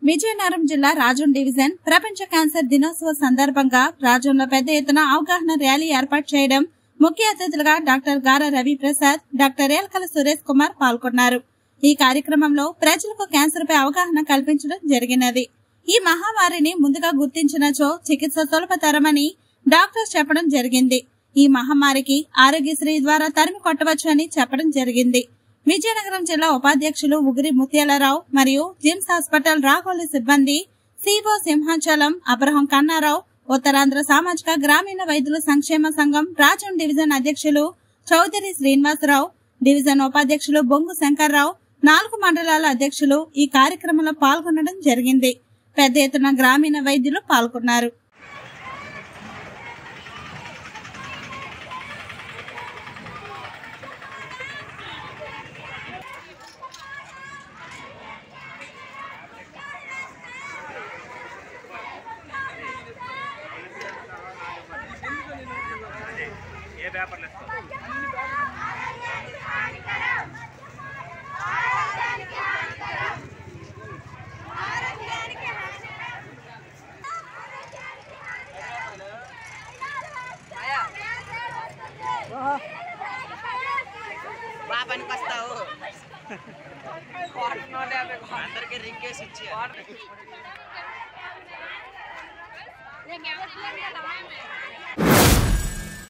విజయనగరం జిల్లా రాజం డివిజన్ ప్రపంచ క్యాన్సర్ దినోత్సవ సందర్భంగా రాజంలో పెద్ద ఎత్తున అవగాహన ర్యాలీ ఏర్పాటు చేయడం ముఖ్య అతిథులుగా డాక్టర్ గార రవి ప్రసాద్ డాక్టర్ ఏల్కల సురేష్ కుమార్ పాల్గొన్నారు ఈ కార్యక్రమంలో ప్రజలకు క్యాన్సర్ పై అవగాహన కల్పించడం జరిగినది ఈ మహమ్మారిని ముందుగా గుర్తించినచో చికిత్స సులభతరమని డాక్టర్స్ చెప్పడం జరిగింది ఈ మహమ్మారికి ఆరోగ్యశ్రీ ద్వారా తరిమి కొట్టవచ్చు అని చెప్పడం జరిగింది విజయనగరం జిల్లా ఉపాధ్యక్షులు ఉగిరి ముత్యాలరావు మరియు జిమ్స్ హాస్పిటల్ రాఘోలి సిబ్బంది సిఓ సింహాచలం అబ్రహం కన్నారావు ఉత్తరాంధ్ర సామాజిక గ్రామీణ వైద్యుల సంక్షేమ సంఘం రాజం డివిజన్ అధ్యక్షులు చౌదరి శ్రీనివాసరావు డివిజన్ ఉపాధ్యక్షులు బొంగు శంకర్రావు నాలుగు మండలాల అధ్యక్షులు ఈ కార్యక్రమంలో పాల్గొనడం జరిగింది పెద్ద ఎత్తున గ్రామీణ వైద్యులు పాల్గొన్నారు ఏ పేపర్లు ఇస్తావు బాగా పనికి వస్తావు అందరికి రింకేసి ఇచ్చి Yang